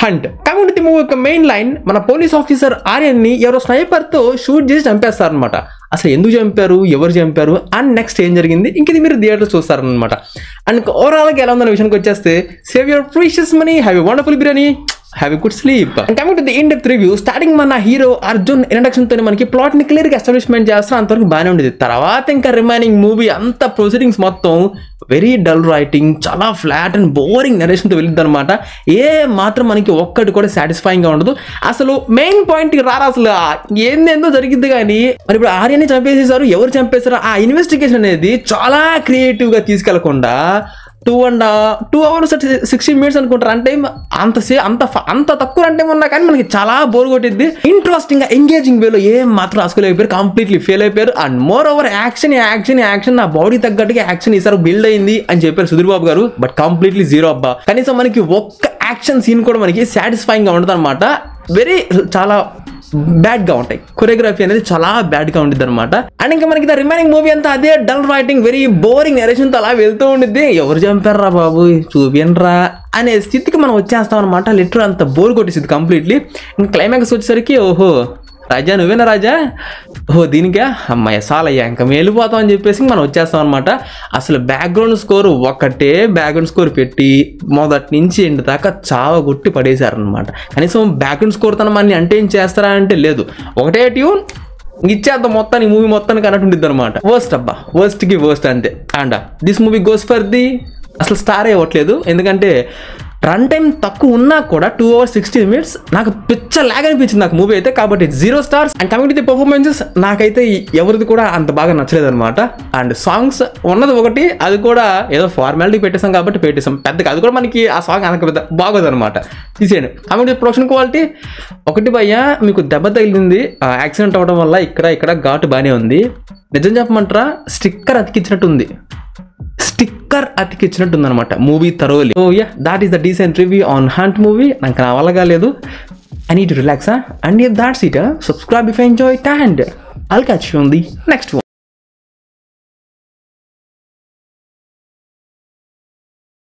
Hunt coming the movie యొక్క main line మన police officer Aryan ని ఎవరో స్నైపర్ తో షూట్ చేసి చంపేస్తారనమాట అసలు ఎందుకు చంపారు ఎవరు చంపారు అండ్ నెక్స్ట్ ఏం జరిగింది ఇంక ఇది మీరు థియేటర్ చూస్తారనమాట అండ్ ఓవరాల్గా ఎలా ఉందన్న విషయానికి వచ్చేస్తే save your precious money have you wonderful biryani have a good sleep coming to the in depth review starting మన హీరో అర్జున్ ఇంట్రడక్షన్ తో మనకి ప్లాట్ ని క్లియర్ గా ఎస్టాబ్లిష్మెంట్ చేస్తాం అంతవరకు బాగానే ఉండేది తర్వాత ఇంకా రిమైనింగ్ మూవీ అంత ప్రొసీడింగ్స్ మొత్తం వెరీ డల్ రైటింగ్ చాలా ఫ్లాట్ అండ్ బోరింగ్ నరేషన్ తో వెళ్ళింది అనమాట ఏ మాత్రం మనకి ఒక్కటి కూడా సాటిస్ఫైయింగ్ గా ఉండదు అసలు మెయిన్ పాయింట్ రారా అసలు ఏందేందో జరిగింది కానీ మరి ఇప్పుడు ఆర్యని చంపేసేసారు ఎవరు చంపేశారు ఆ ఇన్వెస్టిగేషన్ అనేది చాలా క్రియేటివ్ గా తీసుకెళ్లకుండా two and two hours sixteen minutes అనుకుంటారు అంటే అంత సే అంత ఫ- అంత తక్కువ అంటే ఉన్నా కానీ మనకి చాలా బోర్ కొట్టింది ఇంట్రెస్టింగ్ గా ఎంగేజింగ్ వేలో ఏం మాత్రం అసలు కంప్లీట్లీ ఫెయిల్ అయిపోయారు and more over action action action నా బాడీ తగ్గట్టుగా యాక్షన్ ఈసారి బిల్డ్ అయింది అని చెప్పారు సుధీర్ బాబు గారు బట్ కంప్లీట్లీ జీరో అబ్బా కనీసం మనకి ఒక్క యాక్షన్ సీన్ కూడా మనకి సాటిస్ఫైయింగ్ గా ఉండదు అనమాట వెరీ చాలా బ్యాడ్ గా ఉంటాయి కొరియోగ్రఫీ అనేది చాలా బ్యాడ్ గా ఉంటుంది అనమాట అండ్ ఇంకా మనకి రిమైనింగ్ మూవీ అంతా అదే dull writing very boring narration తో అలా వెళ్తూ ఉండిద్ది ఎవరు చంపారా బాబు చూపియనరా అనే స్థితికి మనం వచ్చేస్తాం అనమాట లిటర్ అంత బోర్ కొట్టేసింది కంప్లీట్లీ ఇంకా క్లైమాక్స్ వచ్చేసరికి ఓహో రాజా నువ్వేనా రాజా ఓహో దీనికా అమ్మాయి సాలయ్యా ఇంకా మేము వెళ్ళిపోతాం అని చెప్పేసి మనం వచ్చేస్తాం అనమాట అసలు బ్యాక్గ్రౌండ్ స్కోర్ ఒకటే బ్యాక్గ్రౌండ్ స్కోర్ పెట్టి మొదటి నుంచి ఎండ్ దాకా చావ కొట్టి పడేశారనమాట కనీసం బ్యాక్గ్రౌండ్ స్కోర్ తన మనని అంటే ఏం చేస్తారా అంటే లేదు ఒకటే ట్యూన్ ఇచ్చేద్దాం మొత్తానికి మూవీ మొత్తానికి అన్నట్టు ఉంటుంది అనమాట వర్స్ట్ అబ్బా వర్స్ట్ కి వర్స్ట్ అంతే and this movie goes for the అసలు స్టార్ ఇవ్వట్లేదు ఎందుకంటే రన్ టైం తక్కువ ఉన్నా కూడా టూ అవర్స్ సిక్స్టీన్ మినిట్స్ నాకు పిచ్చ లాగ్ అనిపించింది నాకు మూవీ అయితే కాబట్టి zero stars and coming the performances నాకైతే ఎవరిది కూడా అంత బాగా నచ్చలేదు అనమాట అండ్ సాంగ్స్ ఉన్నది ఒకటి అది కూడా ఏదో ఫార్మాలిటీ పెట్టేసాం కాబట్టి పెట్టేసాం పెద్దగా అది కూడా మనకి ఆ సాంగ్ అంత పెద్ద బాగోదు అనమాట తీసేయండి కమింగ్ ది ప్రొడక్షన్ క్వాలిటీ ఒకటి భయ్య మీకు దెబ్బ తగిలింది యాక్సిడెంట్ అవ్వడం వల్ల ఇక్కడ ఇక్కడ ఘాటు బాగానే ఉంది నిజం చెప్పమంటారా స్టిక్కర్ అతికించినట్టు ఉంది స్టిక్కర్ అతికిచ్చినట్టు ఉందన్నమాట మూవీ తరోలి oh yeah that is the decent review on Hunt movie నాకు నా వల్ల కాలేదు I need relax and if that's it subscribe if enjoy it and I'll catch you on the next one.